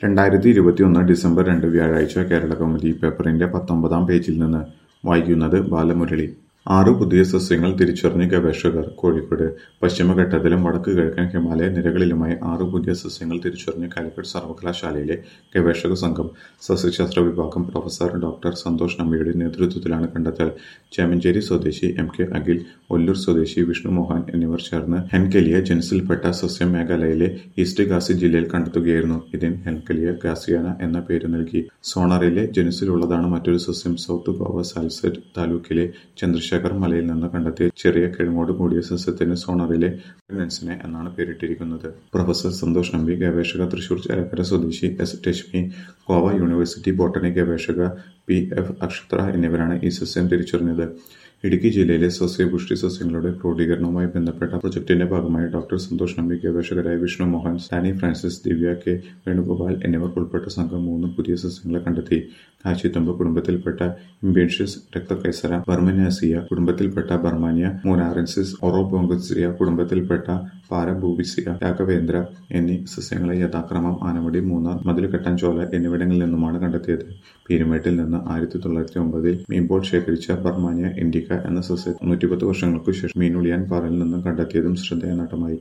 രണ്ടായിരത്തി ഇരുപത്തിയൊന്ന് ഡിസംബർ രണ്ട് വ്യാഴാഴ്ച കേരളകൗമുദി പേപ്പറിന്റെ പത്തൊമ്പതാം പേജിൽ നിന്ന് വായിക്കുന്നത് ബാലമുരളി ആറ് പുതിയ സസ്യങ്ങൾ തിരിച്ചറിഞ്ഞ് ഗവേഷകർ കോഴിക്കോട് പശ്ചിമഘട്ടത്തിലും വടക്ക് കിഴക്കൻ ഹിമാലയ നിരകളിലുമായി ആറ് പുതിയ സസ്യങ്ങൾ തിരിച്ചറിഞ്ഞ് കാലിക്കറ്റ് സർവകലാശാലയിലെ ഗവേഷക സംഘം സസ്യശാസ്ത്ര വിഭാഗം പ്രൊഫസർ ഡോക്ടർ സന്തോഷ് നമ്മയുടെ നേതൃത്വത്തിലാണ് കണ്ടെത്തൽ ചേമഞ്ചേരി സ്വദേശി എം കെ അഖിൽ ഒല്ലൂർ സ്വദേശി വിഷ്ണു മോഹൻ എന്നിവർ ചേർന്ന് ഹെൻകലിയ ജനുസിൽപ്പെട്ട സസ്യം മേഘാലയയിലെ ഈസ്റ്റ് ഗാസി ജില്ലയിൽ കണ്ടെത്തുകയായിരുന്നു ഇതിന് ഹെൻകലിയ ഗാസിയാന എന്ന പേര് നൽകി സോണറിലെ ജനുസിലുള്ളതാണ് മറ്റൊരു സസ്യം സൗത്ത് ഗോവ സാൽസെറ്റ് താലൂക്കിലെ ചന്ദ്രശേഖർ മലയിൽ നിന്ന് കണ്ടെത്തിയ ചെറിയ കിഴങ്ങോട് കൂടിയ സസ്യത്തിന് സോണറിലെ നെൻസിനെ എന്നാണ് പേരിട്ടിരിക്കുന്നത് പ്രൊഫസർ സന്തോഷ് നമ്പി ഗവേഷക തൃശൂർ ചേലക്കര സ്വദേശി S Reshmi Goa university botany ഗവേഷക പി എഫ് അക്ഷത്ര എന്നിവരാണ് ഈ സസ്യം തിരിച്ചറിഞ്ഞത് ഇടുക്കി ജില്ലയിലെ സസ്യപുഷ്ടി സസ്യങ്ങളുടെ ക്രോഡീകരണവുമായി ബന്ധപ്പെട്ട പ്രൊജക്ടിന്റെ ഭാഗമായി ഡോക്ർ സന്തോഷ് നമ്പി ഗവേഷകരായ വിഷ്ണു മോഹൻ സാനി ഫ്രാൻസിസ് ദിവ്യ കെ വേണുഗോപാൽ എന്നിവർ ഉൾപ്പെട്ട സംഘം മൂന്ന് പുതിയ സസ്യങ്ങളെ കണ്ടെത്തി കാച്ചിത്തുമ്പ് കുടുംബത്തിൽപ്പെട്ട ഇംബേഷ്യസ് രക്തകൈസര ബർമനാസിയ കുടുംബത്തിൽപ്പെട്ട ബർമാനിയ മൂനാറൻസിസ് ഒറോബോങ്കസിയ കുടുംബത്തിൽപ്പെട്ട പാരബൂബിസിയ രാഘവേന്ദ്ര എന്നീ സസ്യങ്ങളെ യഥാക്രമം ആനവടി മൂന്നാർ മതിലുകെട്ടാൻചോല എന്നിവിടങ്ങളിൽ നിന്നുമാണ് കണ്ടെത്തിയത് പീരുമേട്ടിൽ നിന്ന് ആയിരത്തി തൊള്ളായിരത്തി ഒമ്പതിൽ മീൻപോൾ ശേഖരിച്ച ബർമാനിയ ഇൻഡിക്ക എന്ന സസ്യം നൂറ്റിപ്പത്ത് വർഷങ്ങൾക്കു ശേഷം മീനുളിയാൻ പാറയിൽ നിന്നും കണ്ടെത്തിയതും ശ്രദ്ധേയ നേട്ടമായി